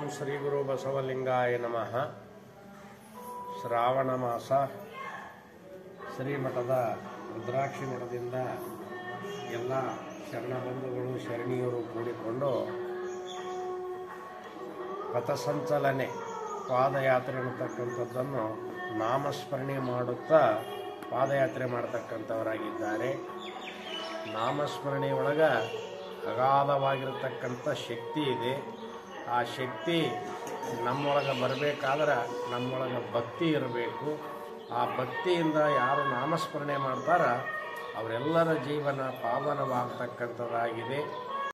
ಶ್ರೀ ಗುರು ಬಸವಲಿಂಗಾಯ ನಮಃ ಶ್ರಾವಣ ಮಾಸ ಶ್ರೀಮಠದ ರುದ್ರಾಕ್ಷಿ ಮಠದಿಂದ ಎಲ್ಲ ಶರಣ ಬಂಧುಗಳು ಶರಣೀಯರು ಕೂಡಿಕೊಂಡು ಪಥಸಂಚಲನೆ ಪಾದಯಾತ್ರೆ ಅನ್ನತಕ್ಕಂಥದ್ದನ್ನು ನಾಮಸ್ಮರಣೆ ಮಾಡುತ್ತಾ ಪಾದಯಾತ್ರೆ ಮಾಡತಕ್ಕಂಥವರಾಗಿದ್ದಾರೆ ನಾಮಸ್ಮರಣೆ ಒಳಗ ಅಗಾಧವಾಗಿರತಕ್ಕಂಥ ಶಕ್ತಿ ಇದೆ ಆ ಶಕ್ತಿ ನಮ್ಮೊಳಗೆ ಬರಬೇಕಾದ್ರೆ ನಮ್ಮೊಳಗೆ ಭಕ್ತಿ ಇರಬೇಕು ಆ ಭಕ್ತಿಯಿಂದ ಯಾರು ನಾಮಸ್ಮರಣೆ ಮಾಡ್ತಾರ ಅವರೆಲ್ಲರ ಜೀವನ ಪಾವನವಾಗತಕ್ಕಂಥದ್ದಾಗಿದೆ